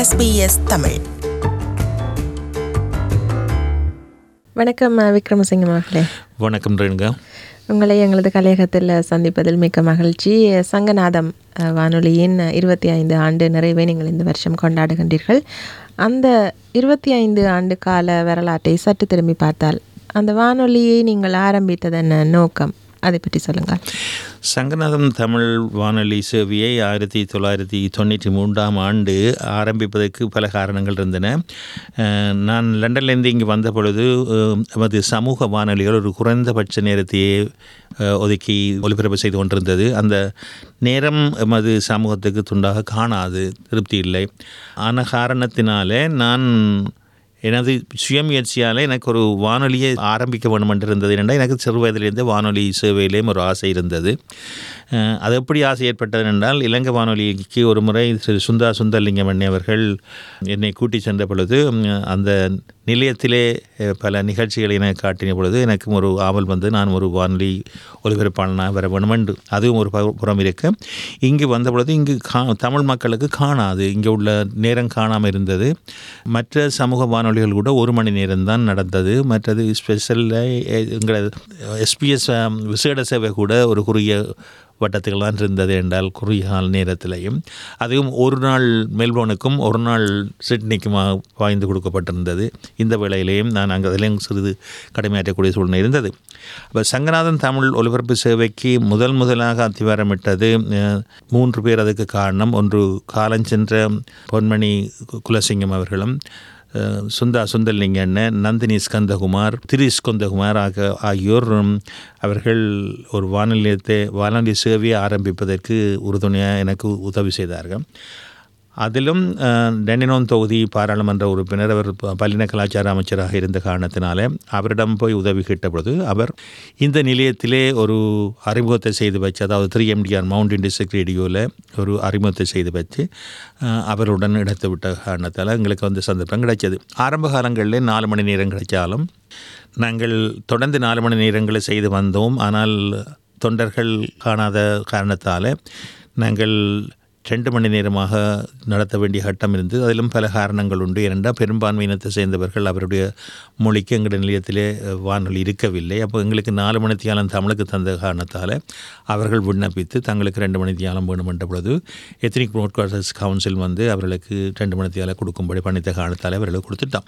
SBS Tamil வணக்கம் அஹ், விக்ரமசிங்கம் அவர்களே வணக்கம் ரேணுகா உங்களை எங்களது கலையகத்தில் சந்திப்பதில் மிக்க மகிழ்ச்சி சங்கநாதம் அஹ், வானொலியின் இருபத்தி ஐந்து ஆண்டு நிறைவை நீங்கள் இந்த வருஷம் கொண்டாடுகின்றீர்கள் அந்த இருபத்தி ஐந்து ஆண்டு கால வரலாற்றை சற்று திரும்பி பார்த்தால் அந்த வானொலியை நீங்கள் ஆரம்பித்ததன் நோக்கம் அதை பற்றி சொல்லுங்கள் சங்கநாதம் தமிழ் வானொலி சேவையை ஆயிரத்தி தொள்ளாயிரத்தி தொண்ணூற்றி மூன்றாம் ஆண்டு ஆரம்பிப்பதற்கு பல காரணங்கள் இருந்தன அஹ், நான் லண்டன்லேருந்து இங்கு வந்த பொழுது அஹ், எமது சமூக வானொலிகள் ஒரு குறைந்தபட்ச நேரத்தையே அஹ், ஒதுக்கி ஒலிபரப்பு செய்து கொண்டிருந்தது அந்த நேரம் எமது சமூகத்துக்கு துண்டாக காணாது திருப்தி இல்லை ஆன காரணத்தினாலே நான் எனது சுயமுயற்சியால் எனக்கு ஒரு வானொலியை ஆரம்பிக்க வேண்டும் என்று இருந்தது என்றால் எனக்கு சிறு வயதிலிருந்து வானொலி சேவையிலேயும் ஒரு ஆசை இருந்தது அஹ், அது எப்படி ஆசை ஏற்பட்டது என்றால் இலங்கை வானொலிக்கு ஒரு முறை திரு சுந்தா சுந்தரலிங்கம் அண்ணி அவர்கள் என்னை கூட்டி சென்ற பொழுது உம், அந்த நிலையத்திலே அஹ், பல நிகழ்ச்சிகளை எனக்கு காட்டின பொழுது எனக்கும் ஒரு ஆவல் வந்து நான் ஒரு வானொலி ஒலிபரப்பாளனாக வர வேண்டும் என்று அதுவும் ஒரு பு- புறம் இருக்க இங்கு வந்த பொழுது இங்கு கா தமிழ் மக்களுக்கு காணாது இங்கே உள்ள நேரம் காணாமல் இருந்தது மற்ற சமூக வானொலிகள் கூட ஒரு மணி நேரம் தான் நடந்தது மற்றது ஸ்பெஷலில் எங்களது எஸ்பிஎஸ் விசேட சேவை கூட ஒரு குறுகிய வட்டத்துகள் தான் இருந்தது என்றால் குறுகிய கால நேரத்திலையும் அதுவும் ஒரு நாள் மெல்போனுக்கும் ஒரு நாள் சிட்னிக்குமாக பாய்ந்து கொடுக்கப்பட்டிருந்தது இந்த வேளையிலேயும் நான் அங்கே அதிலையும் சிறிது கடமையாற்றக்கூடிய சூழ்நிலை இருந்தது அப்போ சங்கநாதன் தமிழ் ஒலிபரப்பு சேவைக்கு முதல் முதலாக அத்திவாரமிட்டது அஹ், மூன்று பேர் அதுக்கு காரணம் ஒன்று காலஞ்சென்ற பொன்மணி கு- குலசிங்கம் அவர்களும் அஹ், சுந்தா சுந்தரலிங்க அண்ணன் நந்தினி ஸ்கந்தகுமார் திரு ஸ்கந்தகுமார் ஆக ஆகியோர் உம், அவர்கள் ஒரு வானொலி நிலையத்தை வானொலி சேவையை ஆரம்பிப்பதற்கு உறுதுணையாக எனக்கு உதவி செய்தார்கள் அதிலும் அஹ், டென்னினோன் தொகுதி பாராளுமன்ற உறுப்பினர் அவர் ப- பல்லின கலாச்சார அமைச்சராக இருந்த காரணத்தினாலே அவரிடம் போய் உதவி கேட்ட பொழுது அவர் இந்த நிலையத்திலே ஒரு அறிமுகத்தை செய்து வச்சு அதாவது த்ரீ எம்டிஆர் மவுண்டன் டிஸ்ட்ரிக்ட் ரேடியோவில் ஒரு அறிமுகத்தை செய்து வச்சு அஹ், அவருடன் எடுத்து விட்ட காரணத்தால் எங்களுக்கு வந்து சந்தர்ப்பம் கிடைச்சது ஆரம்ப காலங்களில் நாலு மணி நேரம் கிடைச்சாலும் நாங்கள் தொடர்ந்து நாலு மணி நேரங்களை செய்து வந்தோம் ஆனால் தொண்டர்கள் காணாத காரணத்தால் நாங்கள் ரெண்டு மணி நேரமாக நடத்த வேண்டிய கட்டம் இருந்தது அதிலும் பல காரணங்கள் உண்டு ஏனென்றால் பெரும்பான்மையினத்தை சேர்ந்தவர்கள் அவருடைய மொழிக்கு எங்கள் நிலையத்திலே அஹ், வானொலி இருக்கவில்லை அப்போ எங்களுக்கு நாலு மணி தியாலம் தமிழுக்கு தந்த காரணத்தால் அவர்கள் விண்ணப்பித்து தங்களுக்கு ரெண்டு மணி தியாலம் வேணும் என்ற பொழுது எத்னிக் ப்ரோட்காஸ்டர்ஸ் கவுன்சில் வந்து அவர்களுக்கு ரெண்டு மணி தியாலம் கொடுக்கும்படி பண்ணித்த காரணத்தால் அவர்களுக்கு கொடுத்துட்டான்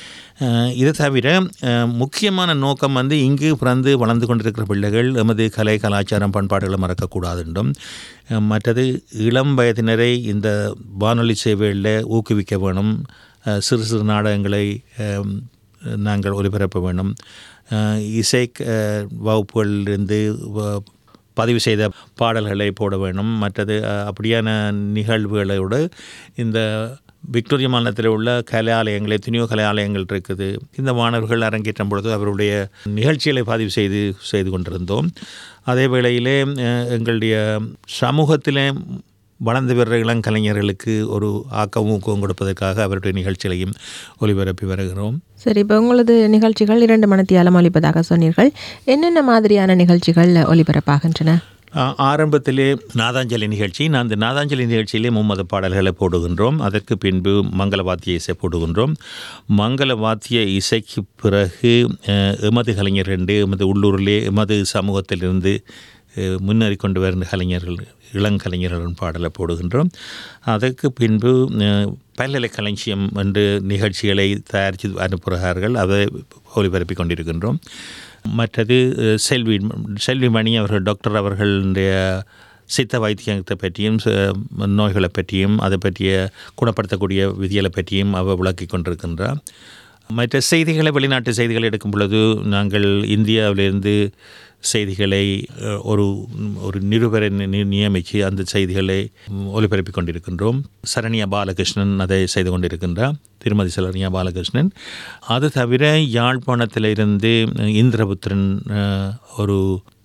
அஹ் இது தவிர அஹ், முக்கியமான நோக்கம் வந்து இங்கு பிறந்து வளர்ந்து கொண்டிருக்கிற பிள்ளைகள் எமது கலை கலாச்சாரம் பண்பாடுகளை மறக்கக்கூடாது என்றும் அஹ், மற்றது இளம் வயதினரை இந்த வானொலி சேவைகளில் ஊக்குவிக்க வேணும் அஹ், சிறு சிறு நாடகங்களை அஹ், நாங்கள் ஒலிபரப்ப வேண்டும் அஹ், இசை அஹ், வகுப்புகளிலிருந்து வ- பதிவு செய்த பாடல்களை போட வேண்டும் மற்றது அஹ், அப்படியான நிகழ்வுகளோடு இந்த விக்டோரியா மாநிலத்தில் உள்ள கலாலயங்கள் எத்தனையோ கலாலயங்கள் இருக்குது இந்த மாணவர்கள் அரங்கேற்றும் பொழுது அவருடைய நிகழ்ச்சிகளை பதிவு செய்து செய்து கொண்டிருந்தோம் அதே வேளையிலே அஹ், எங்களுடைய சமூகத்திலே வளர்ந்து வர்ற இளங்கலைஞர்களுக்கு ஒரு ஆக்கம் ஊக்கம் கொடுப்பதற்காக அவருடைய நிகழ்ச்சிகளையும் ஒளிபரப்பி வருகிறோம் சரி இப்போ உங்களது நிகழ்ச்சிகள் இரண்டு மணித்தியாலம் ஒலிப்பதாக சொன்னீர்கள் என்னென்ன மாதிரியான நிகழ்ச்சிகள் ஒலிபரப்பாகின்றன ஆ- ஆரம்பத்திலே நாதாஞ்சலி நிகழ்ச்சி நான் அந்த நாதாஞ்சலி நிகழ்ச்சியிலே மும்மத பாடல்களை போடுகின்றோம் அதற்கு பின்பு மங்கள வாத்திய இசை போடுகின்றோம் மங்கள வாத்திய இசைக்கு பிறகு அஹ், எமது கலைஞர் ரெண்டு எமது உள்ளூரிலே எமது சமூகத்திலிருந்து அஹ், முன்னேறி கொண்டு வருகின்ற கலைஞர்கள் இளங்கலைஞர்களின் பாடலை போடுகின்றோம் அதற்கு பின்பு அஹ், பல்கலைக்கலைஞம் என்று நிகழ்ச்சிகளை தயாரித்து அனுப்புகிறார்கள் அதை ஒளிபரப்பி கொண்டிருக்கின்றோம் மற்றது அஹ், செல்வி செல்வி மணி அவர்கள் டாக்டர் அவர்களுடைய சித்த வைத்தியத்தை பற்றியும் ச- நோய்களை பற்றியும் அதை பற்றிய குணப்படுத்தக்கூடிய விதிகளை பற்றியும் அவர் விளக்கி கொண்டிருக்கின்றார் மற்ற செய்திகளை வெளிநாட்டு செய்திகளை எடுக்கும் பொழுது நாங்கள் இந்தியாவிலிருந்து செய்திகளை அஹ், ஒரு ஒரு நிருபரை நி- நியமித்து அந்த செய்திகளை ஒலிபரப்பி கொண்டிருக்கின்றோம் சரண்யா பாலகிருஷ்ணன் அதை செய்து கொண்டிருக்கின்றார் திருமதி சரண்யா பாலகிருஷ்ணன் அது தவிர யாழ்ப்பாணத்திலிருந்து இந்திரபுத்திரன் அஹ், ஒரு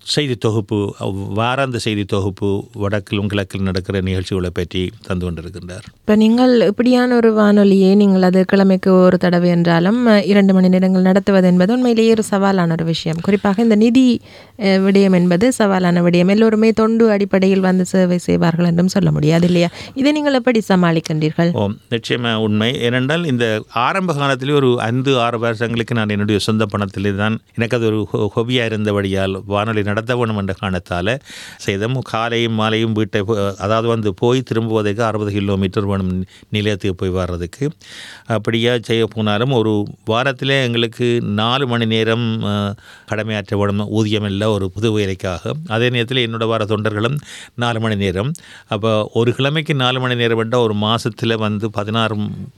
செய்தி தொகுப்பு வாராந்த செய்தி தொகுப்பு வடக்கிலும் கிழக்கிலும் நடக்கிற நிகழ்ச்சிகளை பற்றி தந்து கொண்டிருக்கின்றார் இப்போ நீங்கள் இப்படியான ஒரு வானொலியை நீங்கள் அது கிழமைக்கு ஒரு தடவை என்றாலும் அஹ், இரண்டு மணி நேரங்கள் நடத்துவது என்பது உண்மையிலேயே ஒரு சவாலான ஒரு விஷயம் குறிப்பாக இந்த நிதி அஹ், விடயம் என்பது சவாலான விடயம் எல்லோருமே தொண்டு அடிப்படையில் வந்து சேவை செய்வார்கள் என்றும் சொல்ல முடியாது இல்லையா இதை நீங்கள் எப்படி சமாளிக்கின்றீர்கள் ஓ நிச்சயமாக உண்மை ஏனென்றால் இந்த ஆரம்ப காலத்திலே ஒரு ஐந்து ஆறு வருஷங்களுக்கு நான் என்னுடைய சொந்த பணத்திலே தான் எனக்கு அது ஒரு ஹொபியாக இருந்தபடியால் வானொலி நடத்த வேணும் என்ற காரணத்தால் செய்தோம் காலையும் மாலையும் வீட்டை போ- அதாவது வந்து போய் திரும்புவதற்கு அறுபது கிலோமீட்டர் வேணும் நிலையத்துக்கு போய் வர்றதுக்கு அப்படியா செய்ய போனாலும் ஒரு வாரத்திலே எங்களுக்கு நாலு மணி நேரம் அஹ், கடமையாற்ற வேணும் ஊதியம் இல்லை ஒரு புது வேலைக்காக அதே நேரத்தில் என்னோட வர தொண்டர்களும் நாலு மணி நேரம் அப்போ ஒரு கிழமைக்கு நாலு மணி நேரம் விட்டால் ஒரு மாதத்தில் வந்து பதினாறு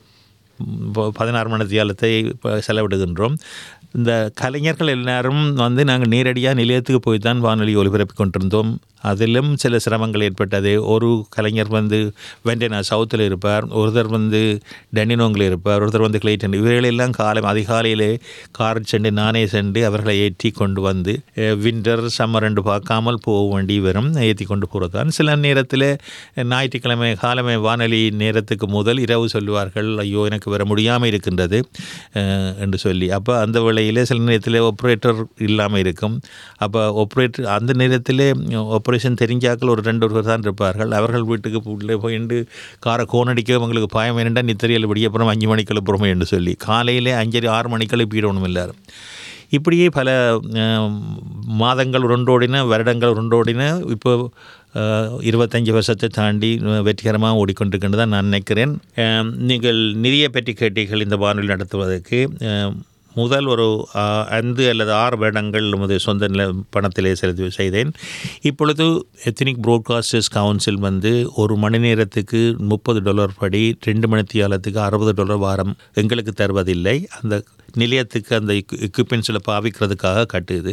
ப- பதினாறு மணி தியாலத்தை இப்போ செலவிடுகின்றோம் இந்த கலைஞர்கள் எல்லாரும் வந்து நாங்கள் நேரடியாக நிலையத்துக்கு போய் தான் வானொலி ஒலிபரப்பி கொண்டிருந்தோம் அதிலும் சில சிரமங்கள் ஏற்பட்டது ஒரு கலைஞர் வந்து வெண்டனா சவுத்தில் இருப்பார் ஒருத்தர் வந்து டென்னினோங்கில் இருப்பார் ஒருத்தர் வந்து கிளைட்டன் இவர்களெல்லாம் காலை அதிகாலையிலே கார் சென்று நானே சென்று அவர்களை ஏற்றி கொண்டு வந்து வின்டர் சம்மர் ரெண்டு பார்க்காமல் போக வேண்டி வரும் ஏற்றி கொண்டு போகிறது தான் சில நேரத்தில் ஞாயிற்றுக்கிழமை காலமே வானொலி நேரத்துக்கு முதல் இரவு சொல்லுவார்கள் ஐயோ எனக்கு வர முடியாமல் இருக்கின்றது அஹ், என்று சொல்லி அப்போ அந்த வேளையில் சில நேரத்தில் ஆப்ரேட்டர் இல்லாமல் இருக்கும் அப்போ ஆப்ரேட்டர் அந்த நேரத்தில் ஆப்ரேஷன் தெரிஞ்சாக்கள் ஒரு ரெண்டு ஒருவர் தான் இருப்பார்கள் அவர்கள் வீட்டுக்கு உள்ளே போயிட்டு காரை கோனடிக்க அவங்களுக்கு பயம் வேணுண்டா நித்திரையில் விடியப்புறம் அஞ்சு மணிக்கு எழுப்புறோமே என்று சொல்லி காலையிலே அஞ்சரை ஆறு மணிக்கு எழுப்பிடணும் எல்லாரும் இப்படியே பல அஹ், மாதங்கள் உருண்டோடின வருடங்கள் உருண்டோடின இப்போ அஹ், இருபத்தஞ்சு வருஷத்தை தாண்டி அஹ், வெற்றிகரமாக ஓடிக்கொண்டிருக்கின்றதா நான் நினைக்கிறேன் அஹ், நீங்கள் நிதியை பற்றி கேட்டீர்கள் இந்த வானொலி நடத்துவதற்கு அஹ், முதல் ஒரு அஹ், ஐந்து அல்லது ஆறு வருடங்கள் நமது சொந்த நில பணத்திலே செலுத்தி செய்தேன் இப்பொழுது எத்தனிக் ப்ரோட்காஸ்டர்ஸ் கவுன்சில் வந்து ஒரு மணி நேரத்துக்கு முப்பது டாலர் படி ரெண்டு மணித்தியாலத்துக்கு அறுபது டாலர் வாரம் எங்களுக்கு தருவதில்லை அந்த நிலையத்துக்கு அந்த எக்யூப்மெண்ட்ஸில் பாவிக்கிறதுக்காக கட்டுது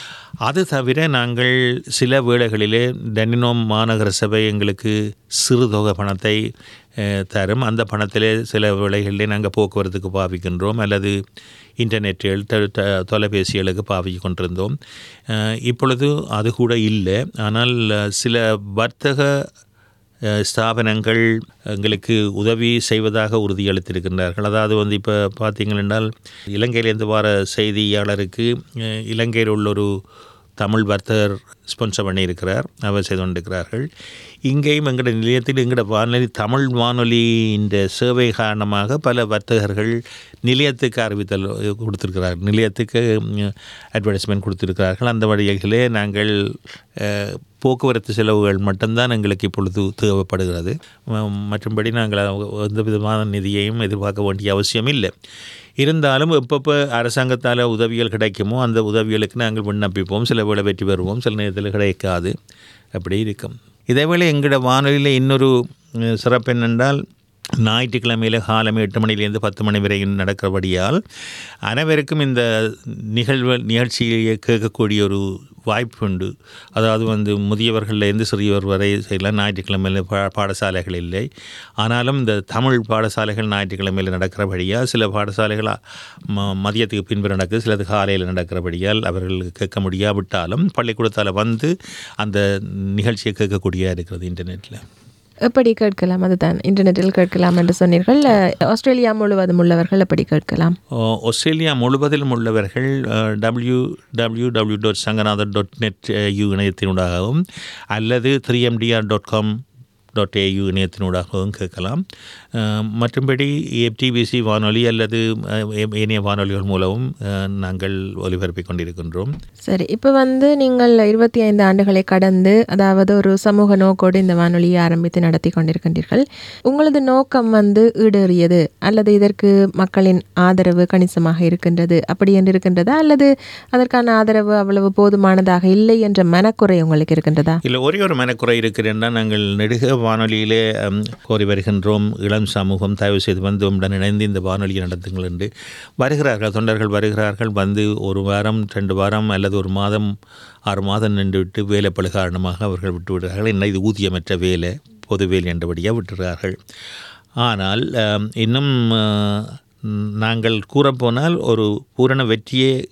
அது தவிர நாங்கள் சில வேளைகளிலே டெனினோம் மாநகர சபை எங்களுக்கு சிறு தொகை பணத்தை அஹ், தரும் அந்த பணத்திலே சில வேளைகளிலே நாங்கள் போக்குவரத்துக்கு பாவிக்கின்றோம் அல்லது இன்டர்நெட்டில் த- த- தொலைபேசிகளுக்கு பாவிச்சு கொண்டிருந்தோம் அஹ், இப்பொழுது அது கூட இல்லை ஆனால் அஹ், சில வர்த்தக அஹ், ஸ்தாபனங்கள் எங்களுக்கு உதவி செய்வதாக உறுதியளித்திருக்கின்றார்கள் அதாவது வந்து இப்போ பார்த்தீங்கன்னா இலங்கையிலேருந்து வர செய்தியாளருக்கு அஹ், இலங்கையில் உள்ள ஒரு தமிழ் வர்த்தகர் ஸ்பான்சர் பண்ணியிருக்கிறார் அவர் செய்து கொண்டிருக்கிறார்கள் இங்கேயும் எங்களோட நிலையத்தில் எங்களோட வானொலி தமிழ் வானொலி இந்த சேவை காரணமாக பல வர்த்தகர்கள் நிலையத்துக்கு அறிவித்தல் கொடுத்திருக்கிறார்கள் நிலையத்துக்கு அட்வர்டைஸ்மெண்ட் கொடுத்திருக்கிறார்கள் அந்த வழியிலே நாங்கள் அஹ், போக்குவரத்து செலவுகள் மட்டும்தான் எங்களுக்கு இப்பொழுது தேவைப்படுகிறது ம- மற்றும்படி நாங்கள் எந்த விதமான நிதியையும் எதிர்பார்க்க வேண்டிய அவசியம் இல்லை இருந்தாலும் எப்பப்போ அரசாங்கத்தால் உதவிகள் கிடைக்குமோ அந்த உதவிகளுக்கு நாங்கள் விண்ணப்பிப்போம் சில வேளை வெற்றி பெறுவோம் சில நேரத்தில் கிடைக்காது அப்படி இருக்கும் இதேவேளை எங்களோட வானொலியில் இன்னொரு அஹ், சிறப்பு என்னென்றால் ஞாயிற்றுக்கிழமையில் காலம் எட்டு மணிலேருந்து பத்து மணி வரை நடக்கிறபடியால் அனைவருக்கும் இந்த நிகழ்வு நிகழ்ச்சியை கேட்கக்கூடிய ஒரு வாய்ப்பு உண்டு அதாவது வந்து முதியவர்கள்லேருந்து சிறியவர் வரை செய்யலாம் ஞாயிற்றுக்கிழமையில் பா பாடசாலைகள் இல்லை ஆனாலும் இந்த தமிழ் பாடசாலைகள் ஞாயிற்றுக்கிழமையில் நடக்கிறபடியால் சில பாடசாலைகள் ம மதியத்துக்கு பின்பு நடக்குது சிலது காலையில் நடக்கிறபடியால் அவர்கள் கேட்க முடியாவிட்டாலும் பள்ளிக்கூடத்தால் வந்து அந்த நிகழ்ச்சியை கேட்கக்கூடிய இருக்கிறது இன்டர்நெட்டில் எப்படி கேட்கலாம் அதுதான் இன்டர்நெட்டில் கேட்கலாம் என்று சொன்னீர்கள் அஹ், ஆஸ்திரேலியா முழுவதும் உள்ளவர்கள் எப்படி கேட்கலாம் ஆ- ஆஸ்திரேலியா முழுவதிலும் உள்ளவர்கள் W W W dot Sanganathan dot net யூ இணையத்தினூடாகவும் அல்லது three MTR dot com dot AU இணையத்தினூடாகவும் கேட்கலாம் ஆ, மற்றும்படி எஃப்டிபிசி வானொலி அல்லது ஆ, ஏ- ஏனைய வானொலிகள் மூலமும் ஆ, நாங்கள் ஒலிபரப்பிக் கொண்டிருக்கின்றோம் சரி இப்போ வந்து நீங்கள் இருபத்தி ஐந்து ஆண்டுகளை கடந்து அதாவது ஒரு சமூக நோக்கோடு இந்த வானொலியை ஆரம்பித்து நடத்தி கொண்டிருக்கின்றீர்கள் உங்களது நோக்கம் வந்து ஈடேறியது அல்லது இதற்கு மக்களின் ஆதரவு கணிசமாக இருக்கின்றது அப்படி என்று இருக்கின்றதா அல்லது அதற்கான ஆதரவு அவ்வளவு போதுமானதாக இல்லை என்ற மனக்குறை உங்களுக்கு இருக்கின்றதா இல்லை ஒரே ஒரு மனக்குறை இருக்கிறேன்னா நாங்கள் நெடுக வானொலியிலே ம், கோரி வருகின்றோம் இளம் சமூகம் தயவு செய்து வந்து உம்முடன் இணைந்து இந்த வானொலியை நடத்துங்கள் என்று வருகிறார்கள் தொண்டர்கள் வருகிறார்கள் வந்து ஒரு வாரம் ரெண்டு வாரம் அல்லது ஒரு மாதம் ஆறு மாதம் நின்று விட்டு வேலை பழு காரணமாக அவர்கள் விட்டு விடுகிறார்கள் என்ன இது ஊதியமற்ற வேலை பொது வேலை என்றபடியாக விட்டுறார்கள் ஆனால் அம், இன்னும் அ, நாங்கள் கூறப்போனால் ஒரு பூரண வெற்றியே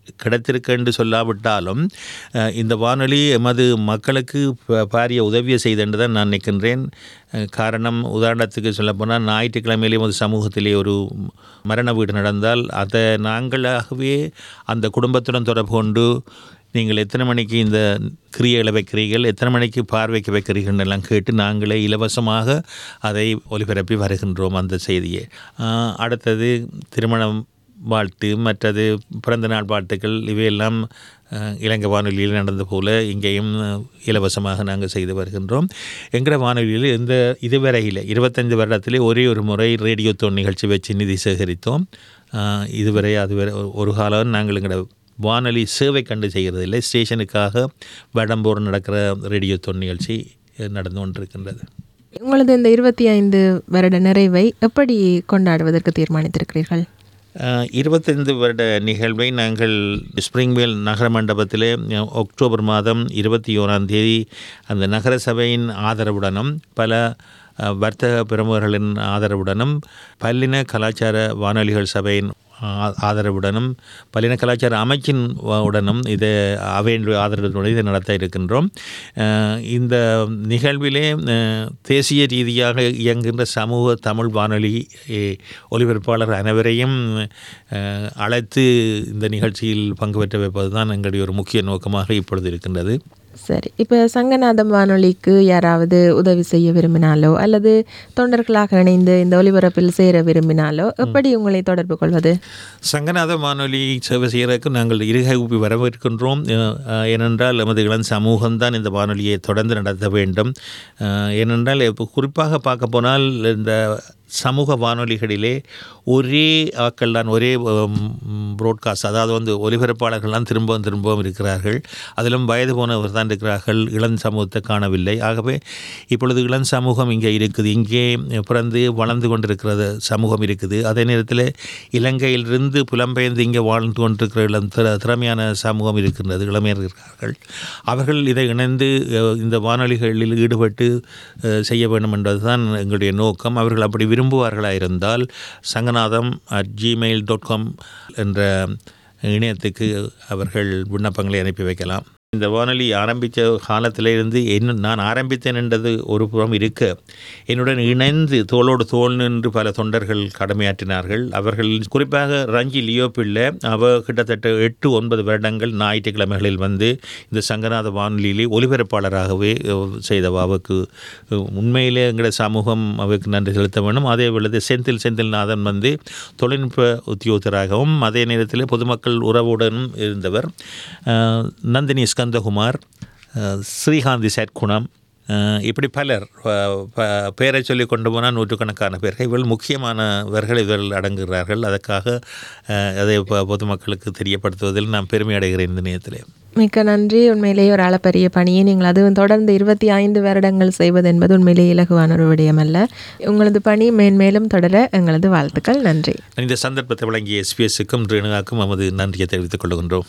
கிடைத்திருக்கு என்று சொல்லாவிட்டாலும் அஹ், இந்த வானொலி எமது மக்களுக்கு ப- பாரிய உதவியை செய்தென்று தான் நான் நினைக்கின்றேன் அஹ், காரணம் உதாரணத்துக்கு சொல்லப்போனால் ஞாயிற்றுக்கிழமையிலே ஒரு சமூகத்திலே ஒரு மரண வீடு நடந்தால் அதை நாங்களாகவே அந்த குடும்பத்துடன் தொடர்பு கொண்டு நீங்கள் எத்தனை மணிக்கு இந்த கிரியைகளை வைக்கிறீர்கள் எத்தனை மணிக்கு பார்வைக்கு வைக்கிறீர்கள் எல்லாம் கேட்டு நாங்களே இலவசமாக அதை ஒலிபரப்பி வருகின்றோம் அந்த செய்தியை ஆஹ் அடுத்தது திருமணம் வாழ்த்து மற்றது பிறந்த நாள் வாழ்த்துக்கள் இவையெல்லாம் ஆஹ், இலங்கை வானொலியில் நடந்த போல இங்கேயும் இலவசமாக நாங்கள் செய்து வருகின்றோம் எங்கிற வானொலியில் இந்த இதுவரையில் இருபத்தஞ்சு வருடத்திலே ஒரே ஒரு முறை ரேடியோ தோன் நிகழ்ச்சி வச்சு நிதி சேகரித்தோம் ஆஹ், இதுவரை அதுவரை ஒரு காலம் நாங்கள் எங்களோட வானொலி சேவை கண்டு செய்கிறதில்லை ஸ்டேஷனுக்காக வடம்பூர் நடக்கிற ரேடியோ தொன் நிகழ்ச்சி நடந்து கொண்டிருக்கின்றது உங்களது இந்த இருபத்தி ஐந்து வருட நிறைவை எப்படி கொண்டாடுவதற்கு தீர்மானித்திருக்கிறீர்கள் அஹ், இருபத்தைந்து வருட நிகழ்வை நாங்கள் ஸ்ப்ரிங்வேல் நகர மண்டபத்திலே அஹ், அக்டோபர் மாதம் இருபத்தி ஓராம் தேதி அந்த நகர சபையின் ஆதரவுடனும் பல அஹ், வர்த்தக பிரமுகர்களின் ஆதரவுடனும் பல்லின கலாச்சார வானொலிகள் சபையின் ஆ- ஆதரவுடனும் பல்லின கலாச்சார அமைச்சின் வ- உடனும் இதை அவையின் ஆதரவுடன் இதை நடத்த இருக்கின்றோம் அஹ், இந்த நிகழ்விலே அஹ், தேசிய ரீதியாக இயங்குகின்ற சமூக தமிழ் வானொலி எ, ஒலிபரப்பாளர் அனைவரையும் அஹ், அழைத்து இந்த நிகழ்ச்சியில் பங்கு பெற்ற வைப்பது தான் எங்களுடைய ஒரு முக்கிய நோக்கமாக இப்பொழுது இருக்கின்றது சரி இப்போ சங்கநாதம் வானொலிக்கு யாராவது உதவி செய்ய விரும்பினாலோ அல்லது தொண்டர்களாக இணைந்து இந்த ஒலிபரப்பில் சேர விரும்பினாலோ எப்படி உங்களை தொடர்பு கொள்வது சங்கநாத வானொலி சேவை செய்கிறதுக்கு நாங்கள் இருகை ஊப்பி வரவேற்கின்றோம் அஹ், அஹ், ஏனென்றால் நமது இளம் சமூகம்தான் இந்த வானொலியை தொடர்ந்து நடத்த வேண்டும் அஹ், ஏனென்றால் இப்போ குறிப்பாக பார்க்க போனால் இந்த சமூக வானொலிகளிலே ஒரே ஆக்கள் தான் ஒரே ப்ரோட்காஸ்ட் அதாவது வந்து ஒலிபரப்பாளர்கள்லாம் திரும்பவும் திரும்பவும் இருக்கிறார்கள் அதிலும் வயது போனவர் தான் இருக்கிறார்கள் இளம் சமூகத்தை காணவில்லை ஆகவே இப்பொழுது இளம் சமூகம் இங்கே இருக்குது இங்கே பிறந்து வளர்ந்து கொண்டிருக்கிறது சமூகம் இருக்குது அதே நேரத்தில் இலங்கையிலிருந்து புலம்பெயர்ந்து இங்கே வாழ்ந்து கொண்டிருக்கிற இளம் திற திறமையான சமூகம் இருக்கின்றது இளமையர் இருக்கிறார்கள் அவர்கள் இதை இணைந்து அஹ், இந்த வானொலிகளில் ஈடுபட்டு அஹ், செய்ய வேண்டும் என்பதுதான் எங்களுடைய நோக்கம் அவர்கள் அப்படி விரும்புவார்களாக இருந்தால் Sanganatham at Gmail dot com என்ற இணையத்துக்கு அவர்கள் விண்ணப்பங்களை அனுப்பி வைக்கலாம் இந்த வானொலி ஆரம்பித்த காலத்திலிருந்து என்ன நான் ஆரம்பித்தேன் என்றது ஒரு புறம் இருக்க என்னுடன் இணைந்து தோளோடு தோள் நின்று பல தொண்டர்கள் கடமையாற்றினார்கள் அவர்கள் குறிப்பாக ரஞ்சி லியோ பிள்ளை அவ கிட்டத்தட்ட எட்டு ஒன்பது வருடங்கள் ஞாயிற்றுக்கிழமைகளில் வந்து இந்த சங்கநாத வானொலியிலே ஒலிபரப்பாளராகவே அஹ், செய்தவ அவருக்கு அஹ், உண்மையிலே எங்களோட சமூகம் அவருக்கு நன்றி செலுத்த வேண்டும் அதே வேளை செந்தில் செந்தில்நாதன் வந்து தொழில்நுட்ப உத்தியோகத்தராகவும் அதே நேரத்தில் பொதுமக்கள் உறவுடனும் இருந்தவர் அஹ், நந்தினி ஸ்கந்தகுமார் அஹ், ஸ்ரீகாந்தி சட்குணம் அஹ், இப்படி பலர் அஹ், ப- பெயரை சொல்லி கொண்டு போனால் நூற்றுக்கணக்கான பேர்கள் இவர்கள் முக்கியமானவர்கள் இவர்கள் அடங்குகிறார்கள் அதற்காக அஹ், அதை பொ- பொதுமக்களுக்கு தெரியப்படுத்துவதில் நான் பெருமை அடைகிறேன் இந்த நேரத்தில் மிக்க நன்றி உண்மையிலேயே ஒரு அளப்பரிய பணியை நீங்கள் அதுவும் தொடர்ந்து இருபத்தி ஐந்து வருடங்கள் செய்வது என்பது உண்மையிலேயே இலகுவான ஒரு விடயமல்ல உங்களது பணி மேன்மேலும் தொடர எங்களது வாழ்த்துக்கள் நன்றி இந்த சந்தர்ப்பத்தை வழங்கிய எஸ்பிஎஸ்க்கும் ரேணுகாக்கும் நமது நன்றியை தெரிவித்துக் கொள்கின்றோம்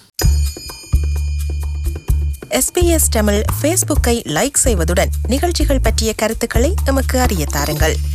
எஸ்பிஎஸ் தமிழ் ஃபேஸ்புக்கை லைக் செய்வதுடன் நிகழ்ச்சிகள் பற்றிய கருத்துக்களை எமக்கு அறிய தாருங்கள்